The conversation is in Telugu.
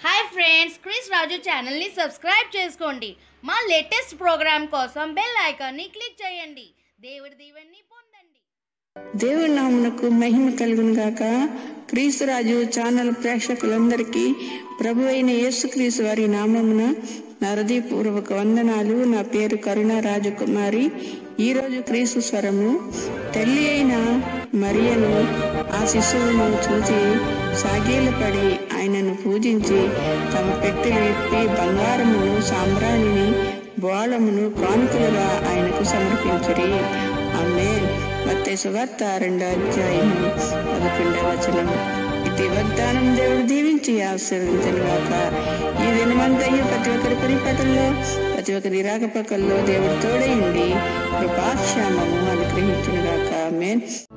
హాయ్ ఫ్రెండ్స్ క్రిస్ రాజు ఛానల్ని సబ్స్క్రైబ్ చేసుకోండి మా లేటెస్ట్ ప్రోగ్రామ్ కోసం బెల్ ఐకాన్ని క్లిక్ చేయండి దేవుడి దీవెన్ని పొందండి దేవుని నామునకు మహిమ కలుగును గాక క్రీస్తురాజు ఛానల్ ప్రేక్షకులందరికీ ప్రభు అయిన యేసుక్రీస్తు వారి నామమున నా హృదయపూర్వక వందనాలు నా పేరు కరుణ రాజకుమారి ఈరోజు క్రీస్తు స్వరము తల్లి అయిన మరియను ఆ శిశువును చూచి సాగేలపడి ఆయనను పూజించి తమ పెట్టెలు విప్పి బంగారమును సాంబ్రాణిని బోళమును కానుకలుగా ఆయనకు సమర్పించిరి ఆమె మత్తయి సువార్త రెండో అధ్యాయము పదకొండవ వచనం ఇది వాగ్దానం దేవుడు దీవించి ఆశీర్వదించను గాక ఈ దినమంతయు ప్రతి ఒక్కరి పరిపటల్లో ప్రతి ఒక్కరి రాకపోకల్లో దేవుడు తోడై ఉండి కృపాక్షేమము అనుగ్రహించును గాక ఆమెన్